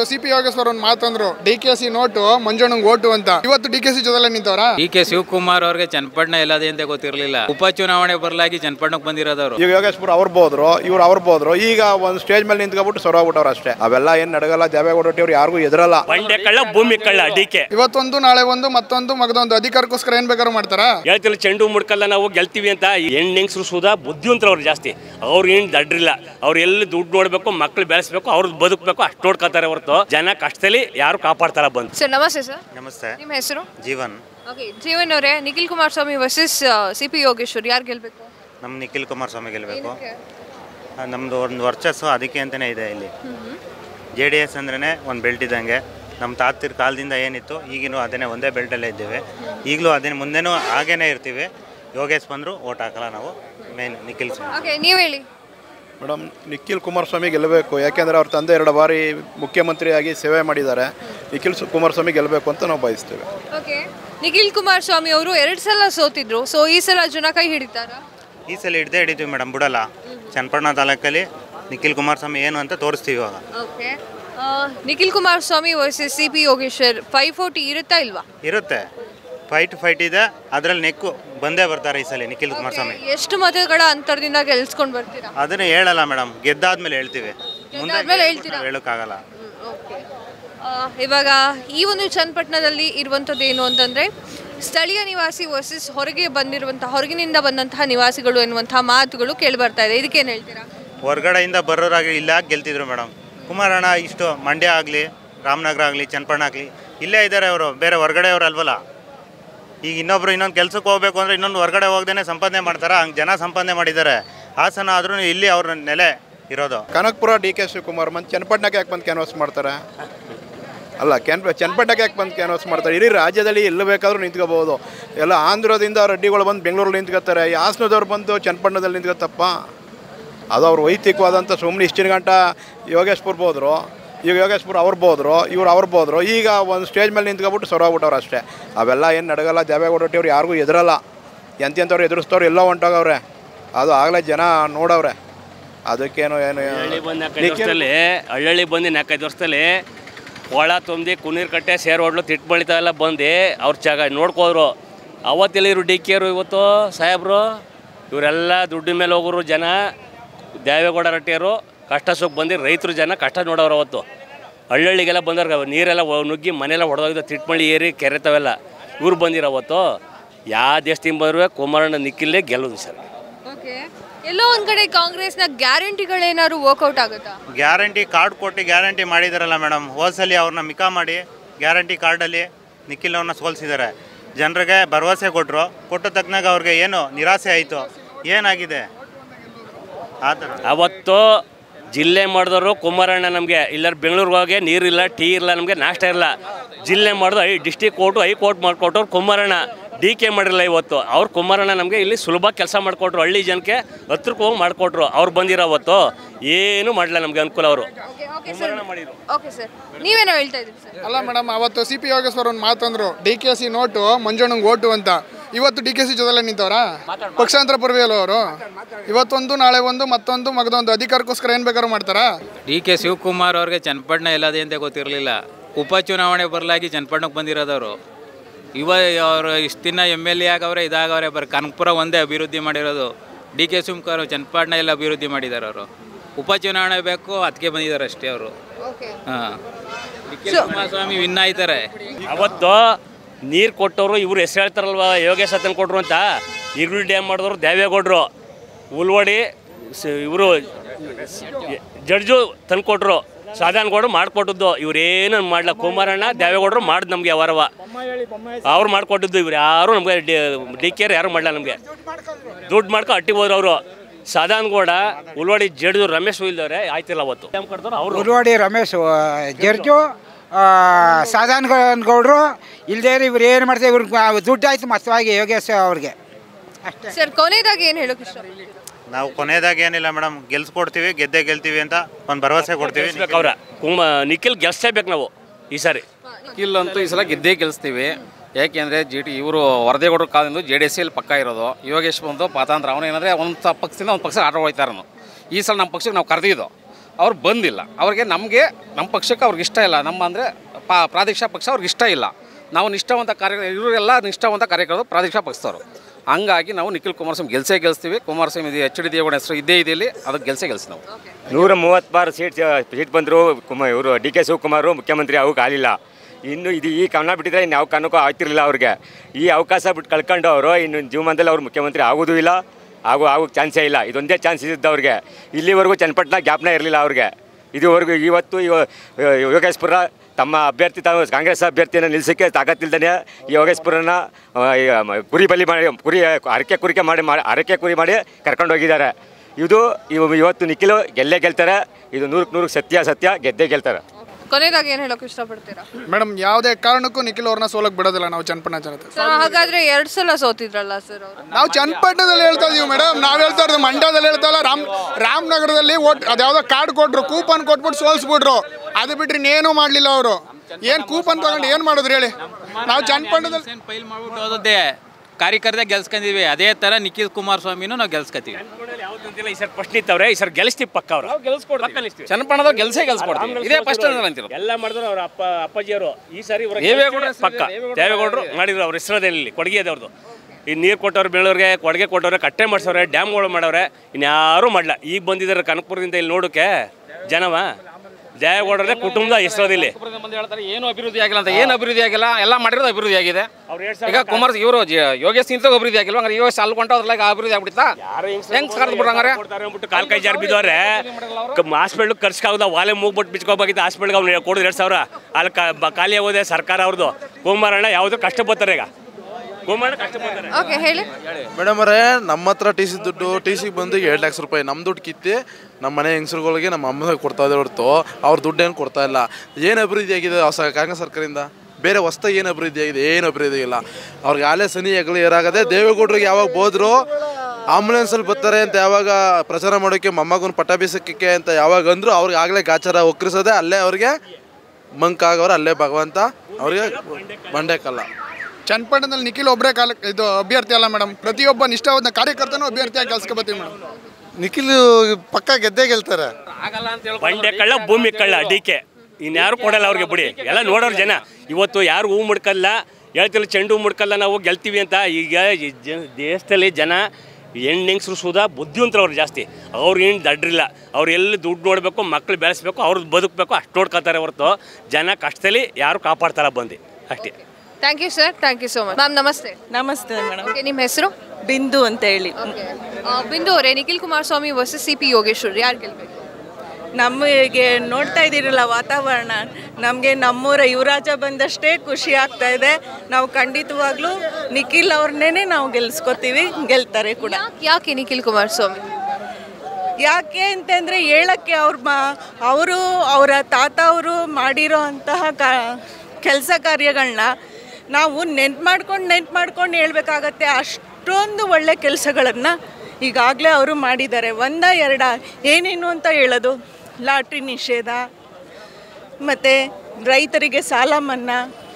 ಅವತ್ತು C P Yogeshwar ಒಂದು ಮಾತಂದ್ರು ಡಿ ಕೆ ಸಿ ನೋಟು ಮಂಜಣ್ಣಂಗ್ ಓಟು ಅಂತ ಇವತ್ತು ಡಿ ಕೆ ಸಿ ಜೊತೆಲೆ ನಿಂತವ್ರ ಡಿ ಕೆ ಶಿವಕುಮಾರ್ ಅವ್ರಿಗೆ ಚನ್ನಪಟ್ಟಣ ಎಲ್ಲದೆ ಅಂತ ಗೊತ್ತಿರಲಿಲ್ಲ ಉಪಚುನಾವಣೆ ಬರಲಾಗಿ ಚನ್ನಪಟ್ಟಣಕ್ಕೆ ಬಂದಿರೋದವರು ಈಗ ಯೋಗೇಶ್ಪುರ ಅವ್ರು ಬೋದ್ರು ಇವ್ರು ಅವ್ರು ಬೋದ್ರು ಈಗ ಒಂದು ಸ್ಟೇಜ್ ಮೇಲೆ ನಿಂತ್ಕೊಬಿಟ್ಟು ಸೊರೋಗ್ಬಿಟ್ಟವ್ರು ಅಷ್ಟೇ ಅವೆಲ್ಲ ಏನು ನಡಗಲ್ಲ ದೇವೇಗೌಡ ಅವ್ರು ಯಾರಿಗೂ ಎದುರಲ್ಲ ಬಂಡೆ ಕಳ್ಳ ಭೂಮಿ ಕಳ್ಳ ಡಿ ಕೆ ಇವತ್ತೊಂದು ನಾಳೆ ಒಂದು ಮತ್ತೊಂದು ಮಗದೊಂದು ಅಧಿಕಾರಕ್ಕೋಸ್ಕರ ಏನ್ ಬೇಕಾದ್ರೂ ಮಾಡ್ತಾರಾ ಹೇಳ್ತಿಲ್ಲ ಚೆಂಡು ಮುಡ್ಕಲ್ಲ ನಾವು ಗೆಲ್ತೀವಿ ಅಂತ ಹೆಣ್ಣೆಂಗ್ಸ್ರು ಸುಧಾ ಬುದ್ಧಿವಂತರು ಅವ್ರು ಜಾಸ್ತಿ ಅವ್ರು ಏನು ದಡ್ರಿಲ್ಲ ಅವ್ರು ಎಲ್ಲಿ ದುಡ್ಡು ನೋಡ್ಬೇಕು ಮಕ್ಳು ಬೆಳೆಸ್ಬೇಕು ಅವ್ರದ್ದು ಬದುಕಬೇಕು ಅಷ್ಟು ನೋಡ್ಕೊತಾರೆ ಹೊರತು ಜನ ಕಷ್ಟದಲ್ಲಿ ಯಾರು ಕಾಪಾಡ್ತಾರ ಬಂದು ಸರ್ ನಮಸ್ತೆ ಸರ್ ನಮಸ್ತೆ ನಿಮ್ಮ ಹೆಸರು ಜೀವನ್ ಓಕೆ ಜೀವನ್ ಅವರೇ Nikhil Kumaraswamy versus C P Yogeshwar ಯಾರು ಗೆಲ್ಬೇಕು ನಮ್ಮ ನಿಖಿಲ್ ಕುಮಾರಸ್ವಾಮಿ ಗೆಲ್ಲಬೇಕು ನಮ್ಮದು ಒಂದು ವರ್ಚಸ್ಸು ಅದಕ್ಕೆ ಅಂತಲೇ ಇದೆ ಇಲ್ಲಿ ಜೆ ಡಿ ಎಸ್ ಅಂದ್ರೇ ಒಂದು ಬೆಲ್ಟ್ ಇದ್ದಂಗೆ ನಮ್ಮ ತಾತಿರ ಕಾಲದಿಂದ ಏನಿತ್ತು ಈಗಿನೂ ಅದನ್ನೇ ಒಂದೇ ಬೆಲ್ಟಲ್ಲೇ ಇದ್ದೇವೆ ಈಗಲೂ ಅದೇ ಮುಂದೆನೂ ಹಾಗೇನೇ ಇರ್ತೀವಿ ಯೋಗೇಶ್ ಬಂದರು ಓಟ್ ಹಾಕಲ್ಲ ನಾವು ಮೇನ್ ನಿಖಿಲ್ ಸ್ವಾಮಿ ಓಕೆ ನೀವು ಹೇಳಿ ಮೇಡಮ್ ನಿಖಿಲ್ ಕುಮಾರಸ್ವಾಮಿ ಗೆಲ್ಲಬೇಕು ಯಾಕೆಂದರೆ ಅವ್ರ ತಂದೆ ಎರಡು ಬಾರಿ ಮುಖ್ಯಮಂತ್ರಿಯಾಗಿ ಸೇವೆ ಮಾಡಿದ್ದಾರೆ ನಿಖಿಲ್ ಸು- ಕುಮಾರಸ್ವಾಮಿ ಗೆಲ್ಲಬೇಕು ಅಂತ ನಾವು ಬಯಸ್ತೇವೆ ಓಕೆ ನಿಖಿಲ್ ಕುಮಾರಸ್ವಾಮಿ ಅವರು ಎರಡು ಸಲ ಸೋತಿದ್ರು ಸೊ ಈ ಸಲ ಜನ ಕೈ ಹಿಡಿತಾರಾ ಈ ಸಲ ಹಿಡ್ದೇ ಹಿಡಿತೀವಿ ಮೇಡಮ್ ಬಿಡಲ್ಲ ಚನ್ನಪಟ್ಟಣ ತಾಲೂಕಲ್ಲಿ ನಿಖಿಲ್ ಕುಮಾರಸ್ವಾಮಿ ಏನು ಅಂತ ತೋರಿಸ್ತೀವಿ ಇವಾಗ okay Nikhil Kumaraswamy versus C P Yogeshwar five forty ಇರುತ್ತಾ ಇಲ್ವಾ ಇರುತ್ತೆ ಫೈಟ್ ಫೈಟ್ ಇದೆ ಅದರಲ್ಲಿ ನೆಕ್ಕು ಬಂದೇ ಬರ್ತಾರೆ ಈ ಸಲ ನಿಖಿಲ್ ಕುಮಾರಸ್ವಾಮಿ ಎಷ್ಟು ಮತಗಳ ಅಂತರದಿಂದ ಗೆಲ್ಸ್ಕೊಂಡು ಬರ್ತೀರಾ ಅದನ್ನ ಹೇಳಲ್ಲ ಮೇಡಮ್ ಗೆದ್ದಾದ್ಮೇಲೆ ಹೇಳ್ತೀವಿ ಮುಂದೆ ಗೆದ್ದಾದ್ಮೇಲೆ ಹೇಳ್ತೀರಾ? ಹೇಳೋಕ್ಕಾಗಲ್ಲ ಓಕೆ ಇವಾಗ ಈ ಒಂದು ಚನ್ನಪಟ್ಟಣದಲ್ಲಿ ಇರುವಂಥದ್ದು ಏನು ಅಂತಂದರೆ ಸ್ಥಳೀಯ ನಿವಾಸಿ ವರ್ಸಸ್ ಹೊರಗೆ ಬಂದಿರುವಂತಹ ಹೊರಗಿನಿಂದ ಬಂದಂತಹ ನಿವಾಸಿಗಳು ಎನ್ನುವಂತಹ ಮಾತುಗಳು ಕೇಳಿ ಬರ್ತಾ ಇದೆ ಇದಕ್ಕೇನು ಹೇಳ್ತೀರಾ ಹೊರಗಡೆಯಿಂದ ಬರೋರಾಗಿ ಇಲ್ಲ ಗೆಲ್ತಿದ್ರು ಮೇಡಮ್ ಕುಮಾರಣ್ಣ ಇಷ್ಟು ಮಂಡ್ಯ ಆಗಲಿ ರಾಮನಗರ ಆಗಲಿ ಚನ್ನಪಟ್ಟಣ ಆಗಲಿ ಇಲ್ಲೇ ಇದ್ದಾರೆ ಅವರು ಬೇರೆ ಹೊರಗಡೆ ಅವ್ರು ಅಲ್ವಲ್ಲ ಈಗ ಇನ್ನೊಬ್ರು ಇನ್ನೊಂದು ಕೆಲ್ಸಕ್ಕೆ ಹೋಗ್ಬೇಕು ಅಂದರೆ ಇನ್ನೊಂದು ಹೊರಗಡೆ ಹೋಗ್ದೇ ಸಂಪಾದನೆ ಮಾಡ್ತಾರೆ ಹಂಗೆ ಜನ ಸಂಪಾದನೆ ಮಾಡಿದ್ದಾರೆ ಹಾಸನ ಆದ್ರೂ ಇಲ್ಲಿ ಅವ್ರ ನೆಲೆ ಇರೋದು ಕನಕಪುರ ಡಿ ಕೆ ಶಿವಕುಮಾರ್ ಬಂದು ಚನ್ನಪಟ್ಟಣಕ್ಕೆ ಯಾಕೆ ಬಂದು ಕ್ಯಾನ್ವಾಸ್ ಮಾಡ್ತಾರೆ ಅಲ್ಲ ಕ್ಯಾನ್ ಚನ್ನಪಟ್ಟಣಕ್ಕೆ ಯಾಕೆ ಬಂದು ಕ್ಯಾನ್ವಾಸ್ ಮಾಡ್ತಾರೆ ಇಡೀ ರಾಜ್ಯದಲ್ಲಿ ಎಲ್ಲಿ ಬೇಕಾದರೂ ನಿಂತ್ಕೋಬೋದು ಎಲ್ಲ ಆಂಧ್ರದಿಂದ ರೆಡ್ಡಿಗಳು ಬಂದು ಬೆಂಗಳೂರಲ್ಲಿ ನಿಂತ್ಕೋತಾರೆ ಈ ಹಾಸನದವ್ರು ಬಂದು ಚನ್ನಪಟ್ಟಣದಲ್ಲಿ ನಿಂತ್ಕೋತಪ್ಪ ಅದು ಅವ್ರ ವೈಯಕ್ತಿಕವಾದಂಥ ಸುಮ್ಮನೆ ಇಷ್ಟಿನ ಗಂಟ ಯೋಗೇಶ್ಪುರ್ ಬೋದ್ರು ಈಗ ಯೋಗೇಶ್ಪುರ ಅವ್ರು ಬೋದ್ರು ಇವ್ರು ಅವ್ರು ಬೋದ್ರು ಈಗ ಒಂದು ಸ್ಟೇಜ್ ಮೇಲೆ ನಿಂತ್ಕೊಬಿಟ್ಟು ಸೊರೋಗ್ಬಿಟ್ಟವ್ರು ಅಷ್ಟೇ ಅವೆಲ್ಲ ಏನು ನಡಗಲ್ಲ ದೇವೇಗೌಡ ಅವ್ರು ಯಾರಿಗೂ ಎದುರಲ್ಲ ಎಂತೆಂಥವ್ರು ಎದುರಿಸ್ತವ್ರು ಎಲ್ಲೋ ಹೊಂಟೋಗವ್ರೆ ಅದು ಆಗಲೇ ಜನ ನೋಡವ್ರೆ ಅದಕ್ಕೇನು ಏನು ಹಳ್ಳಿ ಬಂದು ನಾಲ್ಕೈದು ವರ್ಷದಲ್ಲಿ ಹಳ್ಳಿ ಬಂದು ನಾಲ್ಕೈದು ವರ್ಷದಲ್ಲಿ ಒಳ ತುಂಬಿ ಕುನೀರ್ ಕಟ್ಟೆ ಸೇರ್ ಹೊಡ್ಲು ತಿಟ್ಬಳಿತ ಎಲ್ಲ ಬಂದು ಅವ್ರ ಜಾಗ ನೋಡ್ಕೋದ್ರು ಅವತ್ತೆಲ್ಲಿರು ಡಿ ಕೆ ಇವತ್ತು ಸಾಹೇಬ್ರು ಇವರೆಲ್ಲ ದುಡ್ಡಿನ ಮೇಲೆ ಹೋಗೋರು ಜನ ದೇವೇಗೌಡ ರಟ್ಟಿಯರು ಕಷ್ಟ ಸುಖ ಬಂದು ರೈತರು ಜನ ಕಷ್ಟ ನೋಡೋರು ಅವತ್ತು ಹಳ್ಳಿಗೆಲ್ಲ ಬಂದವ್ರು ನೀರೆಲ್ಲ ಒ- ನುಗ್ಗಿ ಮನೆಯೆಲ್ಲ ಹೊಡೆದೋಗಿದ್ದು ತಿಟ್ಮಳಿ ಏರಿ ಕೆರೆತವೆಲ್ಲ ಇವ್ರು ಬಂದಿರೋ ಅವತ್ತು ಯಾವ ದೇಶದಿಂದ ಬಂದರೂ ಕುಮಾರಣ್ಣ ನಿಕ್ಕಿಲ್ಲೇ ಗೆಲ್ಲೋದು ಸರ್ ಓಕೆ ಎಲ್ಲೋ ಒಂದು ಕಡೆ ಕಾಂಗ್ರೆಸ್ನ ಗ್ಯಾರಂಟಿಗಳೇನಾದ್ರು ವರ್ಕೌಟ್ ಆಗುತ್ತಾ ಗ್ಯಾರಂಟಿ ಕಾರ್ಡ್ ಕೊಟ್ಟು ಗ್ಯಾರಂಟಿ ಮಾಡಿದಾರಲ್ಲ ಮೇಡಮ್ ಹೋದ್ಸಲಿ ಅವ್ರನ್ನ ಮಿಕಾ ಮಾಡಿ ಗ್ಯಾರಂಟಿ ಕಾರ್ಡಲ್ಲಿ ನಿಖಿಲ್ ಅವ್ರನ್ನ ಸೋಲಿಸಿದ್ದಾರೆ ಜನರಿಗೆ ಭರವಸೆ ಕೊಟ್ಟರು ಕೊಟ್ಟ ತಕ್ಕನಾಗ ಅವ್ರಿಗೆ ಏನು ನಿರಾಸೆ ಆಯಿತು ಏನಾಗಿದೆ ಆ ಥರ ಅವತ್ತು ಜಿಲ್ಲೆ ಮಾಡಿದವರು ಕುಮಾರಣ್ಣ ನಮಗೆ ಇಲ್ಲಾರ ಬೆಂಗಳೂರಿಗೆ ಹೋಗಿ ನೀರಿಲ್ಲ ಟೀ ಇಲ್ಲ ನಮಗೆ ನಾಷ್ಟ ಇರಲ್ಲ ಜಿಲ್ಲೆ ಮಾಡಿದ್ರು ಐ ಡಿಸ್ಟಿಕ್ ಕೋರ್ಟು ಹೈ ಕೋರ್ಟ್ ಮಾಡಿಕೊಟ್ಟವ್ರು ಕುಮಾರಣ್ಣ ಡಿ ಕೆ ಮಾಡಿರಲ್ಲ ಇವತ್ತು ಅವ್ರು ಕುಮಾರಣ್ಣ ನಮಗೆ ಇಲ್ಲಿ ಸುಲಭ ಕೆಲಸ ಮಾಡಿಕೊಟ್ರು ಹಳ್ಳಿ ಜನಕ್ಕೆ ಹತ್ರಕ್ಕೆ ಹೋಗಿ ಮಾಡಿಕೊಟ್ರು ಅವ್ರು ಬಂದಿರೋ ಅವತ್ತು ಏನು ಮಾಡಲ್ಲ ನಮಗೆ ಅನುಕೂಲ ಅವರು ಓಕೆ ಸರ್ ಓಕೆ ಸರ್ ನೀವೇನೋ ಹೇಳ್ತಾ ಇದ್ದೀರಿ ಸರ್ ಅಲ್ಲ ಮೇಡಮ್ ಅವತ್ತು ಸಿ ಪಿ ಯೋಗೇಶ್ವರ್ ಒಂದು ಮಾತಂದ್ರು ಡಿ ಕೆ ಸಿ ನೋಟು ಮಂಜಣ್ಣಂಗ್ ಓಟು ಅಂತ ಇವತ್ತು ಡಿ ಕೆ ಸಿ ಜೊತೆಲೆ ನಿಂತವ್ರ ಪಕ್ಷಾಂತರ ಪರ್ವಿಯಲ್ಲ ಅವರು ಇವತ್ತೊಂದು ನಾಳೆ ಒಂದು ಮತ್ತೊಂದು ಮಗದೊಂದು ಅಧಿಕಾರಕ್ಕೋಸ್ಕರ ಏನ್ ಬೇಕಾದ್ರೂ ಮಾಡ್ತಾರಾ ಡಿ ಕೆ ಶಿವಕುಮಾರ್ ಅವ್ರಿಗೆ ಚನ್ನಪಟ್ಟಣ ಎಲ್ಲದೆ ಅಂತ ಗೊತ್ತಿರಲಿಲ್ಲ ಉಪಚುನಾವಣೆ ಬರಲಾಗಿ ಚನ್ನಪಟ್ಟಣಕ್ಕೆ ಬಂದಿರೋದವರು ಇವ ಅವರು ಇಷ್ಟು ದಿನ ಎಮ್ ಎಲ್ ಎ ಆಗವ್ರೆ ಇದಾಗವ್ರೆ ಬರೀ ಕನಕಪುರ ಒಂದೇ ಅಭಿವೃದ್ಧಿ ಮಾಡಿರೋದು ಡಿ ಕೆ ಶಿವಕುಮಾರ್ ಚನ್ನಪಟ್ಟಣ ಎಲ್ಲ ಅಭಿವೃದ್ಧಿ ಮಾಡಿದ್ದಾರೆ ಅವರು ಉಪಚುನಾವಣೆ ಬೇಕು ಅದಕ್ಕೆ ಬಂದಿದ್ದಾರೆ ಅಷ್ಟೇ ಅವರು ಓಕೆ ಹಾಂ ನಿಖಿಲ್ ಕುಮಾರಸ್ವಾಮಿ ವಿನ್ ಆಯ್ತಾರೆ ಅವತ್ತು ನೀರು ಕೊಟ್ಟವರು ಇವ್ರು ಹೆಸರು ಹೇಳ್ತಾರಲ್ವ ಯೋಗೇಶ್ ತಂದು ಕೊಟ್ರು ಅಂತ ಈರುಳ್ಳಿ ಡ್ಯಾಮ್ ಮಾಡಿದವರು ದೇವೇಗೌಡರು ಉಲ್ವಡಿ ಇವರು ಜಡ್ಜು ತಂದು ಕೊಟ್ರು ಸಾಧಾರಣಗೌಡರು ಮಾಡಿಕೊಟ್ಟದ್ದು ಇವ್ರೇನು ಮಾಡಲ್ಲ ಕುಮಾರಣ್ಣ ದೇವೇಗೌಡರು ಮಾಡ್ದು ನಮಗೆ ಅವರವ ಅವ್ರು ಮಾಡಿಕೊಟ್ಟಿದ್ದು ಇವ್ರು ಯಾರು ನಮಗೆ ಡಿ ಕೆ ಯಾರು ಮಾಡಲ್ಲ ನಮಗೆ ದುಡ್ಡು ಮಾಡ್ಕೊ ಅಟ್ಟಿಗೆ ಹೋದ್ರು ಅವರು ಸಾಧಾರಣಗೌಡ ಉಲ್ವಾಡಿ ಜಡ್ಜು ರಮೇಶ್ ಇಲ್ದವ್ರೆ ಆಯ್ತಿಲ್ಲ ಅವತ್ತು ಅವರು ಉಲ್ವಾಡಿ ರಮೇಶ್ ಜರ್ಜು ಸಾಧಾರಣ ಗೌಡರು ಇಲ್ಲದೇ ಇವ್ರು ಏನು ಮಾಡ್ತಾರೆ ಇವ್ರಿಗೆ ದುಡ್ಡು ಆಯ್ತು ಮಸ್ತವಾಗಿ ಯೋಗೇಶ್ ಅವ್ರಿಗೆ ಸರ್ ಕೊನೆಯದಾಗಿ ಏನು ಹೇಳೋಕೆ ಇಷ್ಟ ನಾವು ಕೊನೆಯದಾಗಿ ಏನಿಲ್ಲ ಮೇಡಮ್ ಗೆಲ್ಸ್ಕೊಡ್ತೀವಿ ಗೆದ್ದೆ ಗೆಲ್ತೀವಿ ಅಂತ ಒಂದು ಭರವಸೆ ಕೊಡ್ತೀವಿ ಅವ್ರ ಕುಮ ನಿಖಿಲ್ ಗೆಲ್ಸೇಬೇಕು ನಾವು ಈ ಸಾರಿ ಕಿಲ್ ಅಂತೂ ಈ ಸಲ ಗೆದ್ದೇ ಗೆಲ್ಲಿಸ್ತೀವಿ ಯಾಕೆಂದರೆ ಜಿ ಟಿ ಇವರು ವರದೇಗೌಡರ ಕಾಲದಿಂದ ಜೆ ಡಿ ಎಸ್ ಎಲ್ಲಿ ಪಕ್ಕ ಇರೋದು ಯೋಗೇಶ್ ಬಂದು ಪಾತಾಂತರ ಅವನು ಏನಂದರೆ ಒಂದು ಪಕ್ಷದಿಂದ ಒಂದು ಪಕ್ಷ ಆಟ ಹೋಗ್ತಾರನು ಈ ಸಲ ನಮ್ಮ ಪಕ್ಷಕ್ಕೆ ನಾವು ಕರೆದಿದ್ದು ಅವ್ರು ಬಂದಿಲ್ಲ ಅವ್ರಿಗೆ ನಮಗೆ ನಮ್ಮ ಪಕ್ಷಕ್ಕೆ ಅವ್ರಿಗೆ ಇಷ್ಟ ಇಲ್ಲ ನಮ್ಮ ಅಂದರೆ ಪಾ ಪ್ರಾದೇಶಿಕ ಪಕ್ಷ ಅವ್ರಿಗೆ ಇಷ್ಟ ಇಲ್ಲ ನಾವು ನಿಷ್ಠಾವಂತ ಕಾರ್ಯ ಇವರೆಲ್ಲ ನಿಷ್ಠಾವಂತ ಕಾರ್ಯಕರ್ತರು ಪ್ರಾದೇಶಿಕ ಪಕ್ಷದವರು ಹಂಗಾಗಿ ನಾವು ನಿಖಿಲ್ ಕುಮಾರಸ್ವಾಮಿ ಗೆಲ್ಸೇ ಗೆಲ್ಸ್ತೀವಿ ಕುಮಾರಸ್ವಾಮಿ ಇದು ಎಚ್ ಡಿ ದೇವಣ್ಣ ಹೆಸರು ಇದೇ ಇದೆಯಲ್ಲಿ ಅದಕ್ಕೆ ಗೆಲ್ಸೇ ಗೆಲ್ಸಿ ನಾವು ನೂರ ಮೂವತ್ತು ಬಾರ್ ಸೀಟ್ ಸೀಟ್ ಬಂದರು ಕುಮ ಇವರು ಡಿ ಕೆ ಶಿವಕುಮಾರ್ ಮುಖ್ಯಮಂತ್ರಿ ಅವಕ್ಕೆ ಆಗಲಿಲ್ಲ ಇನ್ನು ಇದು ಈ ಕವನ ಬಿಟ್ಟಿದ್ರೆ ಇನ್ನು ಯಾವ ಕಾರಣಕ್ಕೂ ಆಗ್ತಿರಲಿಲ್ಲ ಅವ್ರಿಗೆ ಈ ಅವಕಾಶ ಬಿಟ್ಟು ಕಳ್ಕೊಂಡು ಅವರು ಇನ್ನು ಜೀವನದಲ್ಲಿ ಅವ್ರು ಮುಖ್ಯಮಂತ್ರಿ ಆಗೋದೂ ಇಲ್ಲ ಆಗೋ ಆಗೋಕ್ಕೆ ಚಾನ್ಸೇ ಇಲ್ಲ ಇದೊಂದೇ ಚಾನ್ಸ್ ಇದ್ದಿದ್ದು ಅವ್ರಿಗೆ ಇಲ್ಲಿವರೆಗೂ ಚನ್ನಪಟ್ಟಣ ಜ್ಞಾಪನ ಇರಲಿಲ್ಲ ಅವ್ರಿಗೆ ಇದುವರೆಗೂ ಇವತ್ತು ಇವ- ಯೋಗೇಶ್ಪುರ ತಮ್ಮ ಅಭ್ಯರ್ಥಿ ತಾವು ಕಾಂಗ್ರೆಸ್ ಅಭ್ಯರ್ಥಿಯನ್ನು ನಿಲ್ಲಿಸೋಕ್ಕೆ ತಾಕತ್ತಿಲ್ದೇ ಈ ಯೋಗೇಶ್ಪುರನ ಆ, ಈ, ಮ- ಕುರಿ ಬಲಿ ಮಾಡಿ ಕುರಿ ಅರಕೆ ಕುರಿಕೆ ಮಾಡಿ ಮಾಡಿ ಅರಕೆ ಕುರಿ ಮಾಡಿ ಕರ್ಕೊಂಡು ಹೋಗಿದ್ದಾರೆ ಇದು ಇವ- ಇವತ್ತು ನಿಖಿಲು ಗೆಲ್ಲೇ ಗೆಲ್ತಾರೆ ಇದು ನೂರಕ್ಕೆ ನೂರಕ್ಕೆ ಸತ್ಯ ಸತ್ಯ ಗೆದ್ದೇ ಗೆಲ್ತಾರೆ ಕೊನೆಯದಾಗಿ ಏನು ಹೇಳೋಕೆ ಇಷ್ಟಪಡ್ತೀರಾ ಮೇಡಮ್ ಯಾವುದೇ ಕಾರಣಕ್ಕೂ ನಿಖಿಲ್ ಅವ್ರನ್ನ ಸೋಲಕ್ ಬಿಡೋದಿಲ್ಲ ನಾವು ಚನ್ನಪಟ್ಟಣ ಜನತೆ ಸರ್ ಹಾಗಾದ್ರೆ ಎರಡ್ ಸಲ ಸೋತಿದ್ರಲ್ಲ ಸರ್ ಅವರು ನಾವು ಚನ್ನಪಟ್ಟಣದಲ್ಲಿ ಹೇಳ್ತಾ ಇದೀವಿ ಮೇಡಮ್ ನಾವು ಹೇಳ್ತಾ ಇರೋದು ಮಂಡ್ಯದಲ್ಲಿ ಹೇಳ್ತಾ ಇಲ್ಲ ರಾಮ್ ರಾಮನಗರದಲ್ಲಿ ಓಟ್ ಅದ್ಯಾವುದೋ ಕಾರ್ಡ್ ಕೊಟ್ರು ಕೂಪನ್ ಕೊಟ್ಬಿಟ್ಟು ಸೋಲ್ಸ್ಬಿಟ್ರು ಅದು ಬಿಟ್ರೆ ಇನ್ನೇನು ಮಾಡಲಿಲ್ಲ ಅವರು ಏನು ಕೂಪನ್ ತಗೊಂಡು ಏನು ಮಾಡಿದ್ರು ಹೇಳಿ ನಾವು ಚನ್ನಪಟ್ಟಣದಲ್ಲಿ ಫೈಲ್ ಮಾಡ್ಬಿಟ್ಟು ಹೋದದ್ದೇ ಕಾರ್ಯಕರ್ತ ಗೆಲ್ಸ್ಕೊಂಡಿದ್ವಿ ಅದೇ ಥರ ನಿಖಿಲ್ ಕುಮಾರಸ್ವಾಮಿನೂ ನಾವು ಗೆಲ್ಸ್ಕೊತೀವಿ ಯಾವುದಂತಿಲ್ಲ ಈ ಸರ್ ಫಸ್ಟ್ ನಿಂತವ್ರೆ ಈ ಸರ್ ಗೆಲ್ಲಿಸ್ತೀವಿ ಪಕ್ಕ ಅವ್ರು ಪಕ್ಕ ನಿಲ್ಸ್ತೀವಿ. ಚನ್ನಪಣ್ಣದವ್ರು ಗೆಲ್ಸೇ ಗೆಲ್ಸ್ಕೊಡ್ತೀವಿ ಇದೇ ಫಸ್ಟ್ ಅಂತಿರೋ ಎಲ್ಲ ಮಾಡಿದ್ರು ಅವ್ರ ಅಪ್ಪ ಅಪ್ಪಾಜಿಯವರು ಈ ಸಾರಿ ಇವ್ರ ದೇವೇಗೌಡ್ರ ಹೆಸರು ಪಕ್ಕ ಇದೆ, ದೇವೇಗೌಡ್ರ ದೇವೇಗೌಡರು ಮಾಡಿದ್ರು ಅವ್ರ ಹೆಸರದಲ್ಲಿ ಕೊಡುಗೆ ಇದೆ ಅವ್ರದ್ದು ಈ ನೀರು ಕೊಟ್ಟವ್ರು ಬೆಳೋರಿಗೆ ಕೊಡುಗೆ ಕೊಟ್ಟವ್ರೆ ಕಟ್ಟೆ ಮಾಡಿಸವ್ರೆ ಡ್ಯಾಮ್ಗಳು ಮಾಡವ್ರೆ ಇನ್ಯಾರೂ ಮಾಡಲ್ಲ ಈಗ ಬಂದಿದ್ದಾರೆ ಕನಕಪುರದಿಂದ ಇಲ್ಲಿ ನೋಡೋಕೆ ಜನವ ದೇವೇಗೌಡರೇ ಕುಟುಂಬದ ಹೆಸರದಿಲ್ಲಿ ಮಂದಿ ಹೇಳ್ತಾರೆ ಏನು ಅಭಿವೃದ್ಧಿ ಆಗಿಲ್ಲ ಅಂತ ಏನು ಅಭಿವೃದ್ಧಿ ಆಗಿಲ್ಲ ಎಲ್ಲ ಮಾಡಿರೋದು ಅಭಿವೃದ್ಧಿ ಆಗಿದೆ ಅವ್ರು ಎರಡ್ ಈಗ ಕುಮಾರ್ ಇವರು ಯೋಗೇಶ್ ನಿಂತ ಅಭಿವೃದ್ಧಿ ಆಗಿಲ್ವ ಹಂಗಾರೆ ಯೋಗೇಶ್ ಅಲ್ಲಿ ಕೊಂಟ ಅದ್ರಲ್ಲ ಅಭಿವೃದ್ಧಿ ಆಗ್ಬಿಡ್ತಾ ಹೆಂಗ್ ಕರೆದು ಬಿಡ್ರ ಹಂಗಾರೆ ಕೊಡ್ತಾರೆ ಅಂದ್ಬಿಟ್ಟು ಕಾಲ್ ಕೈ ಜಾರ್ ಬಿದ್ದವ್ರೆ ಹಾಸ್ಪಿಟ್ಲ್ ಖರ್ಚಾಗದ ವಾಲೆ ಮೂಗ್ಬಿಟ್ಟು ಬಿಚ್ಕೋಬೇಕಿತ್ತು ಹಾಸ್ಪಿಟ್ಲ್ಗೆ ಅವ್ನು ಕೊಡೋದು ಎರಡು ಸಾವಿರ ಅಲ್ಲಿ ಕಾ- ಬ- ಖಾಲಿ ಆಗೋದೆ ಸರ್ಕಾರ ಅವ್ರದ್ದು ಕುಮಾರಣ್ಣ ಯಾವುದೋ ಕಷ್ಟ ಬರ್ತಾರೆ ಈಗ ಕುಮಾರಣ್ಣ ಕಷ್ಟ ಬರ್ತಾರೆ ಓಕೆ ಹೇಳಿ ಮೇಡಮ್ ಅವರೇ ನಮ್ಮ ಹತ್ರ ಟಿ ಸಿ ದುಡ್ಡು ಟಿ ಸಿಗೆ ಬಂದು ಎರಡು ಲಕ್ಷ ರೂಪಾಯಿ ನಮ್ಮ ದುಡ್ಡು ಕಿತ್ತಿ ನಮ್ಮ ಮನೆ ಹೆಂಗಸ್ರುಗಳಿಗೆ ನಮ್ಮ ಅಮ್ಮನಿಗೆ ಕೊಡ್ತಾ ಇದೆ ಹೊರತು ಅವ್ರ ದುಡ್ಡು ಏನು ಕೊಡ್ತಾ ಇಲ್ಲ ಏನು ಅಭಿವೃದ್ಧಿ ಆಗಿದೆ ಹೊಸ ಕಾಂಗ್ರೆಸ್ ಸರ್ಕಾರದಿಂದ ಬೇರೆ ಹೊಸ್ದಾಗಿ ಏನು ಅಭಿವೃದ್ಧಿ ಆಗಿದೆ ಏನು ಅಭಿವೃದ್ಧಿ ಇಲ್ಲ ಅವ್ರಿಗೆ ಆಲೇ ಸನಿ ಹೆಗಲು ಏರಾಗದೆ ದೇವೇಗೌಡರಿಗೆ ಯಾವಾಗ ಹೋದ್ರು ಆಂಬುಲೆನ್ಸಲ್ಲಿ ಬರ್ತಾರೆ ಅಂತ ಯಾವಾಗ ಪ್ರಚಾರ ಮಾಡೋಕ್ಕೆ ಮೊಮ್ಮಗನ ಪಟ್ಟಾಭಿಷೇಕಕ್ಕೆ ಅಂತ ಯಾವಾಗ ಅಂದ್ರು ಅವ್ರಿಗೆ ಆಗಲೇ ಗಾಚಾರ ಒಕ್ಕರಿಸೋದೆ ಅಲ್ಲೇ ಅವ್ರಿಗೆ ಮಂಕಾಗವ್ರು ಅಲ್ಲೇ ಭಗವಂತ ಅವ್ರಿಗೆ ಬಂಡೆಕಲ್ಲ ಚನ್ನಪಟ್ಟಣದಲ್ಲಿ ನಿಖಿಲ್ ಒಬ್ಬರೇ ಕಾಲ ಇದು ಅಭ್ಯರ್ಥಿ ಅಲ್ಲ ಮೇಡಮ್ ಪ್ರತಿಯೊಬ್ಬ ನಿಷ್ಠಾವಂತ ಕಾರ್ಯಕರ್ತನೂ ಅಭ್ಯರ್ಥಿಯಾಗಿ ಕೆಲ್ಸ್ಕೊಬತ್ತೀವಿ ಮೇಡಮ್ ನಿಖಿಲ್ ಪಕ್ಕ ಗೆದ್ದೇ ಗೆಲ್ತಾರೆ ಬಂಡೆ ಕಳ್ಳ ಭೂಮಿ ಕಳ್ಳ ಡಿ ಕೆ ಇನ್ಯಾರು ಕೊಡಲ್ಲ ಅವ್ರಿಗೆ ಬಿಡಿ ಎಲ್ಲ ನೋಡೋರು ಜನ ಇವತ್ತು ಯಾರು ಹೂ ಮುಡ್ಕಲ್ಲ ಹೇಳ್ತಿಲ್ಲ ಚೆಂಡು ಹೂ ಮುಡ್ಕಲ್ಲ ನಾವು ಗೆಲ್ತೀವಿ ಅಂತ ಈಗ ಈ ಜನ ದೇಶದಲ್ಲಿ ಜನ ಹೆಣ್ಣೆಂಗ್ಸ್ರು ಸುಧಾ ಬುದ್ಧಿವಂತರು ಅವ್ರು ಜಾಸ್ತಿ ಅವ್ರು ಏನು ದಡ್ರಿಲ್ಲ ಅವ್ರು ಎಲ್ಲಿ ದುಡ್ಡು ನೋಡಬೇಕು ಮಕ್ಳು ಬೆಳೆಸ್ಬೇಕು ಅವ್ರದ್ದು ಬದುಕಬೇಕು ಅಷ್ಟು ನೋಡ್ಕೊತಾರೆ ಹೊರತು ಜನ ಕಷ್ಟದಲ್ಲಿ ಯಾರು ಕಾಪಾಡ್ತಾರ ಬಂದು ಅಷ್ಟೇ thank you sir thank you so much ma'am ನಮಸ್ತೆ ನಮಸ್ತೆ ಮೇಡಮ್ ಓಕೆ ನಿಮ್ಮ ಹೆಸರು ಬಿಂದು ಅಂತ ಹೇಳಿ ಆ, ಬಿಂದು ಅವರೇ Nikhil Kumaraswamy versus C P Yogeshwar ಯಾರು ಗೆಲ್ಬೇಕು ನಮಗೆ ನೋಡ್ತಾ ಇದ್ದೀರಲ್ಲ ವಾತಾವರಣ ನಮಗೆ ನಮ್ಮೂರ ಯುವರಾಜ ಬಂದಷ್ಟೇ ಖುಷಿ ಆಗ್ತಾ ಇದೆ ನಾವು ಖಂಡಿತವಾಗ್ಲೂ ನಿಖಿಲ್ ಅವ್ರನ್ನೇ ನಾವು ಗೆಲ್ಸ್ಕೊತೀವಿ ಗೆಲ್ತಾರೆ ಕೂಡ ಯಾಕೆ ನಿಖಿಲ್ ಕುಮಾರಸ್ವಾಮಿ ಯಾಕೆ ಅಂತಂದರೆ ಹೇಳಕ್ಕೆ ಅವ್ರ ಮಾ ಅವರು ಅವರ ತಾತ ಅವರು ಮಾಡಿರೋ ಅಂತಹ ಕಾ ಕೆಲಸ ಕಾರ್ಯಗಳನ್ನ ನಾವು ನೆನ್ಪು ಮಾಡ್ಕೊಂಡು ನೆನ್ಪು ಮಾಡ್ಕೊಂಡು ಹೇಳ್ಬೇಕಾಗತ್ತೆ ಅಷ್ಟೊಂದು ಒಳ್ಳೆ ಕೆಲಸಗಳನ್ನು ಈಗಾಗಲೇ ಅವರು ಮಾಡಿದ್ದಾರೆ ಒಂದ ಎರಡ ಏನೇನು ಅಂತ ಹೇಳೋದು ಲಾಟ್ರಿ ನಿಷೇಧ ಮತ್ತು ರೈತರಿಗೆ ಸಾಲ ಮನ್ನಾ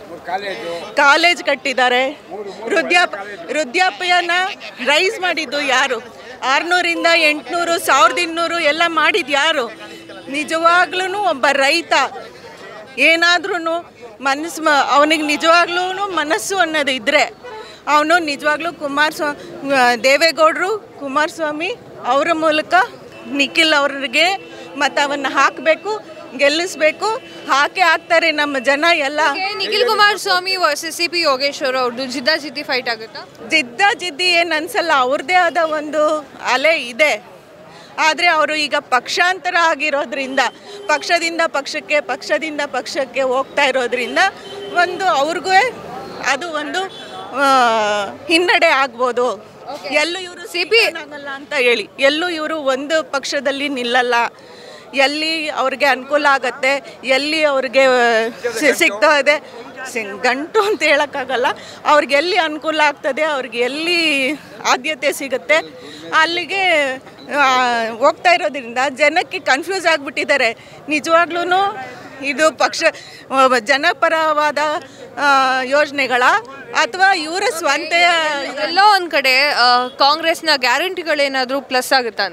ಕಾಲೇಜ್ ಕಟ್ಟಿದ್ದಾರೆ ವೃದ್ಧಾಪ ವೃದ್ಧಾಪ್ಯನ ರೈಸ್ ಮಾಡಿದ್ದು ಯಾರು ಆರುನೂರಿಂದ ಎಂಟುನೂರು ಸಾವಿರದ ಇನ್ನೂರು ಎಲ್ಲ ಮಾಡಿದ್ದು ಯಾರು ನಿಜವಾಗ್ಲೂ ಒಬ್ಬ ರೈತ ಏನಾದ್ರೂ ಮನಸ್ಸು ಮ ಅವನಿಗೆ ನಿಜವಾಗ್ಲೂ ಮನಸ್ಸು ಅನ್ನೋದು ಇದ್ದರೆ ಅವನು ನಿಜವಾಗ್ಲೂ ಕುಮಾರಸ್ವಾಮಿ ದೇವೇಗೌಡರು ಕುಮಾರಸ್ವಾಮಿ ಅವರ ಮೂಲಕ ನಿಖಿಲ್ ಅವ್ರಿಗೆ ಮತವನ್ನು ಹಾಕಬೇಕು ಗೆಲ್ಲಿಸ್ಬೇಕು ಹಾಕೇ ಹಾಕ್ತಾರೆ ನಮ್ಮ ಜನ ಎಲ್ಲ Okay, Nikhil Kumaraswamy versus C P Yogeshwar ಅವ್ರದ್ದು ಜಿದ್ದಾ ಜಿದ್ದಿ ಫೈಟ್ ಆಗುತ್ತಾ ಜಿದ್ದ ಜಿದ್ದಿ ಏನು ಅನ್ಸಲ್ಲ ಅವ್ರದ್ದೇ ಆದ ಒಂದು ಅಲೆ ಇದೆ ಆದರೆ ಅವರು ಈಗ ಪಕ್ಷಾಂತರ ಆಗಿರೋದ್ರಿಂದ ಪಕ್ಷದಿಂದ ಪಕ್ಷಕ್ಕೆ ಪಕ್ಷದಿಂದ ಪಕ್ಷಕ್ಕೆ ಹೋಗ್ತಾ ಇರೋದ್ರಿಂದ ಒಂದು ಅವ್ರಿಗೂ ಅದು ಒಂದು ಆ, ಹಿನ್ನಡೆ ಆಗ್ಬೋದು ಎಲ್ಲೂ ಇವರು ಸಿ ಪಿ ಆಗಲ್ಲ ಅಂತ ಹೇಳಿ ಎಲ್ಲೂ ಇವರು ಒಂದು ಪಕ್ಷದಲ್ಲಿ ನಿಲ್ಲಲ್ಲ ಎಲ್ಲಿ ಅವ್ರಿಗೆ ಅನುಕೂಲ ಆಗತ್ತೆ ಎಲ್ಲಿ ಅವ್ರಿಗೆ ಸಿ- ಸಿಗ್ತಾ ಇದೆ ಸಿ- ಗಂಟು ಅಂತ ಹೇಳೋಕ್ಕಾಗಲ್ಲ ಅವ್ರಿಗೆ ಎಲ್ಲಿ ಅನುಕೂಲ ಆಗ್ತದೆ ಅವ್ರಿಗೆ ಎಲ್ಲಿ ಆದ್ಯತೆ ಸಿಗುತ್ತೆ ಅಲ್ಲಿಗೆ ಆ, ಹೋಗ್ತಾ ಇರೋದ್ರಿಂದ ಜನಕ್ಕೆ ಕನ್ಫ್ಯೂಸ್ ಆಗಿಬಿಟ್ಟಿದ್ದಾರೆ ನಿಜವಾಗ್ಲೂ ಇದು ಪಕ್ಷ ಆ, ಜನಪರವಾದ ಆ, ಯೋಜನೆಗಳ ಅಥವಾ ಇವರ ಸ್ವಂತ ಎಲ್ಲೋ ಒಂದ್ ಕಡೆ ಆ, ಕಾಂಗ್ರೆಸ್ನ ಗ್ಯಾರಂಟಿಗಳೇನಾದ್ರೂ ಪ್ಲಸ್ ಆಗುತ್ತಾ ಅಂತ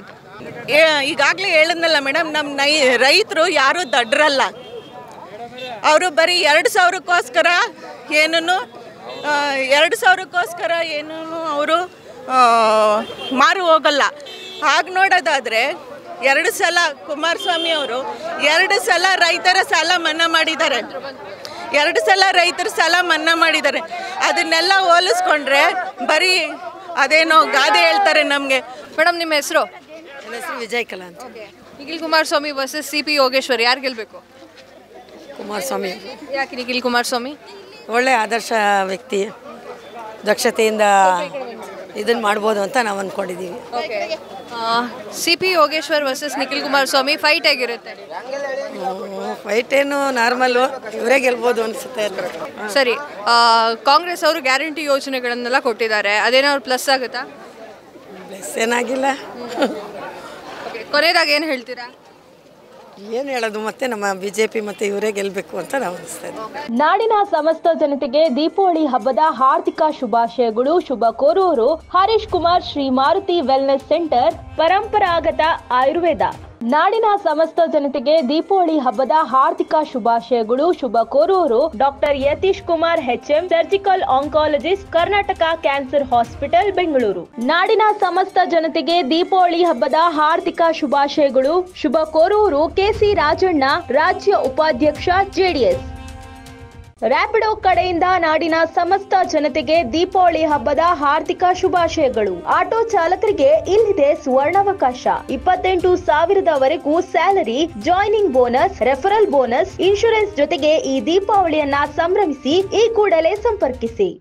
ಈಗಾಗಲೇ ಹೇಳಿದ್ನಲ್ಲ ಮೇಡಮ್ ನಮ್ಮ ನೈ ರೈತರು ಯಾರೂ ದಡ್ರಲ್ಲ ಅವರು ಬರೀ ಎರಡು ಸಾವಿರಕ್ಕೋಸ್ಕರ ಏನೂ ಎರಡು ಸಾವಿರಕ್ಕೋಸ್ಕರ ಏನೂ ಅವರು ಮಾರು ಹೋಗಲ್ಲ ಹಾಗೆ ನೋಡೋದಾದರೆ ಎರಡು ಸಲ ಕುಮಾರಸ್ವಾಮಿ ಅವರು ಎರಡು ಸಲ ರೈತರ ಸಾಲ ಮನ್ನಾ ಮಾಡಿದ್ದಾರೆ ಎರಡು ಸಲ ರೈತರ ಸಾಲ ಮನ್ನಾ ಮಾಡಿದ್ದಾರೆ ಅದನ್ನೆಲ್ಲ ಹೋಲಿಸ್ಕೊಂಡ್ರೆ ಬರೀ ಅದೇನೋ ಗಾದೆ ಹೇಳ್ತಾರೆ ನಮಗೆ ಮೇಡಮ್ ನಿಮ್ಮ ಹೆಸರು ನನ್ನ ಹೆಸರು ವಿಜಯ್ ಕಲಾ ಅಂತ Nikhil Kumaraswamy versus C P Yogeshwar ಯಾರು ಗೆಲ್ಬೇಕು ಕುಮಾರಸ್ವಾಮಿ ಅವರು. ಯಾಕೆ ನಿಖಿಲ್ ಕುಮಾರಸ್ವಾಮಿ ಒಳ್ಳೆ ಆದರ್ಶ ವ್ಯಕ್ತಿ ದಕ್ಷತೆಯಿಂದ ಇದನ್ನು ಮಾಡ್ಬೋದು ಅಂತ ನಾವು ಅಂದ್ಕೊಂಡಿದ್ದೀವಿ C P Yogeshwar versus Nikhil Kumaraswamy fight ಆಗಿರುತ್ತೆ ಫೈಟ್ ಏನು ನಾರ್ಮಲ್ಲು ಇವರೇ ಗೆಲ್ಬೋದು ಅನಿಸುತ್ತೆ ಸರಿ ಆ, ಕಾಂಗ್ರೆಸ್ ಅವರು ಗ್ಯಾರಂಟಿ ಯೋಜನೆಗಳನ್ನೆಲ್ಲ ಕೊಟ್ಟಿದ್ದಾರೆ ಅದೇನಾದ್ರು ಪ್ಲಸ್ ಆಗುತ್ತಾ ಪ್ಲಸ್ ಏನಾಗಿಲ್ಲ ಕೊನೆಯದಾಗ ಏನು ಹೇಳ್ತೀರಾ ಏನು ಹೇಳೋದು ಮತ್ತೆ ನಮ್ಮ ಬಿ ಜೆ ಪಿ ಮತ್ತು ಇವರೇ ಗೆಲ್ಲಬೇಕು ಅಂತ ನಾವು ಅನಿಸ್ತಾ ಇದ್ದೀವಿ ನಾಡಿನ ಸಮಸ್ತ ಜನತೆಗೆ ದೀಪಾವಳಿ ಹಬ್ಬದ ಹಾರ್ದಿಕ ಶುಭಾಶಯಗಳು ಶುಭ ಕೋರುವವರು ಹರೀಶ್ ಕುಮಾರ್ ಶ್ರೀ ಮಾರುತಿ ವೆಲ್ನೆಸ್ ಸೆಂಟರ್ ಪರಂಪರಾಗತ ಆಯುರ್ವೇದ ನಾಡಿನ ಸಮಸ್ತ ಜನತೆಗೆ ದೀಪಾವಳಿ ಹಬ್ಬದ ಹಾರ್ದಿಕ ಶುಭಾಶಯಗಳು ಶುಭ ಕೋರುವವರು doctor Yathish Kumar H M surgical oncologist Karnataka cancer hospital Bengaluru ನಾಡಿನ ಸಮಸ್ತ ಜನತೆಗೆ ದೀಪಾವಳಿ ಹಬ್ಬದ ಹಾರ್ದಿಕ ಶುಭಾಶಯಗಳು ಶುಭ ಕೋರುವವರು ಕೆಸಿ ರಾಜಣ್ಣ ರಾಜ್ಯ ಉಪಾಧ್ಯಕ್ಷ ಜೆಡಿಎಸ್ ರ್ಯಾಪಿಡೋ ಕಡೆಯಿಂದ ನಾಡಿನ ಸಮಸ್ತ ಜನತೆಗೆ ದೀಪಾವಳಿ ಹಬ್ಬದ ಹಾರ್ದಿಕ ಶುಭಾಶಯಗಳು ಆಟೋ ಚಾಲಕರಿಗೆ ಇಲ್ಲಿದೆ ಸುವರ್ಣಾವಕಾಶ ಇಪ್ಪತ್ತೆಂಟು ಸಾವಿರದವರೆಗೂ salary joining bonus referral bonus insurance ಜೊತೆಗೆ ಈ ದೀಪಾವಳಿಯನ್ನ ಸಂಭ್ರಮಿಸಿ ಈ ಕೂಡಲೇ ಸಂಪರ್ಕಿಸಿ